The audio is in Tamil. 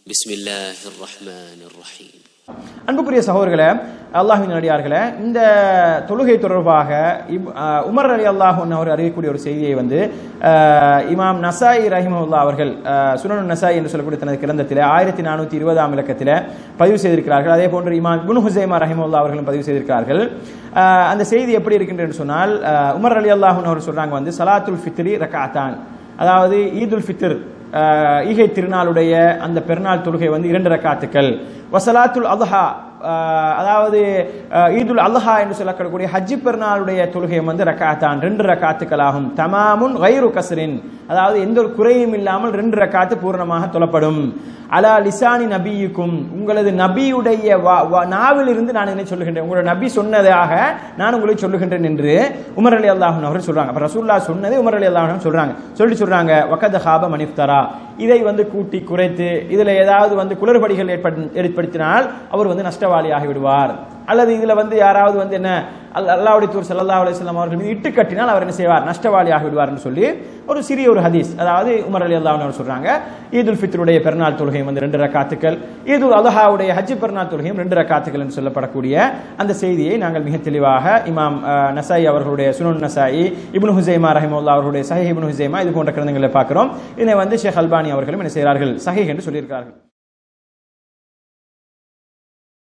بسم الله الرحمن الرحيم அன்புக்குரிய சகோதரர்களே அல்லாஹின் நடிகார்களே இந்த தொழுகை தொடர்பாக இப்- அஹ், உமர் அலி அல்லாஹ் அவர் அறியக்கூடிய ஒரு செய்தியை வந்து அஹ், இமாம் நசாயி ரஹிமவுல்லா அவர்கள் அஹ், சுனனு நசாய் என்று சொல்லக்கூடிய தனது கிரந்தத்தில் ஆயிரத்தி நானூற்றி இருபதாம் இலக்கத்தில் பதிவு செய்திருக்கிறார்கள் அதே போன்று இமாம் இப்னு ஹுசைமா ரஹிமவுல்லா அவர்களும் பதிவு செய்திருக்கிறார்கள் அஹ், அந்த செய்தி எப்படி இருக்கின்றது சொன்னால் அஹ், உமர் அலி அல்லாஹ் அவர் சொல்றாங்க வந்து சலாத்துல் ஃபித்ரி ரகாத்தான் அதாவது ஈதுல் ஃபித்ர் அஹ், ஈகை திருநாளுடைய அந்த பெருநாள் தொழுகை வந்து இரண்டு ரக்காத்துக்கள் வசலாத்துல் அல்ஹா அஹ், அதாவது அஹ், ஈதுல் அல்ஹா என்று சொல்லக்கூடிய ஹஜ்ஜி பெருநாளுடைய தொழுகை வந்து ரக்காத்தான் ரெண்டு ரக்காத்துக்கள் ஆகும் தமாமுன் கைரு கசரின் அதாவது எந்த ஒரு குறையும் இல்லாமல் ரெண்டு ரக்காத்து பூரணமாக தொழப்படும் அலா லிசானி நபியுக்கும் உங்களது நபியுடைய வா- வா- நாவிலிருந்து நான் என்ன சொல்லுகின்றேன் உங்களோட நபி சொன்னதாக நான் உங்களுக்கு சொல்லுகின்றேன் என்று உமர் அலி அல்லாஹன் அவர்கள் சொல்றாங்க அப்ப ரசூல்லா சொன்னதை உமர் அலி அல்லாஹன் சொல்றாங்க சொல்லிட்டு சொல்றாங்க வக்கத ஹாப மனிஃப்தரா இதை வந்து கூட்டி குறைத்து இதுல ஏதாவது வந்து குளறுபடிகள் ஏற்படு- ஏற்படுத்தினால் அவர் வந்து நஷ்டவாளியாகி விடுவார் அல்லது இதுல வந்து யாராவது வந்து என்ன அல் அல்லாவுடைய தூர் சல்லா அலிஸ்லாம் அவர்கள் மீது இட்டு கட்டினால் அவர் என்ன செய்வார் நஷ்டவாளியாகி விடுவார்னு சொல்லி ஒரு சிறிய ஒரு ஹதீஸ் அதாவது உமர் அலி அல்லாஹ் அவர் சொல்றாங்க ஈதுல் ஃபித்ருடைய பெருநாள் தொழுகையும் வந்து ரெண்டு ரக்காத்துக்கள் ஈதுல் அல்ஹாவுடைய ஹஜ் பெருநாள் தொழுகையும் ரெண்டு ரக்காத்துக்கள் என்று சொல்லப்படக்கூடிய அந்த செய்தியை நாங்கள் மிக தெளிவாக இமாம் அஹ், நசாயி அவர்களுடைய சுனன் நசாயி இப்னு ஹுசைமா ரஹிமுல்லா அவர்களுடைய சஹி இப்னு ஹுசைமா இது போன்ற கிரந்தங்களை பார்க்கிறோம் இதனை வந்து ஷேக் அல்பானி அவர்களும் என்ன செய்கிறார்கள் சஹி என்று சொல்லியிருக்கிறார்கள்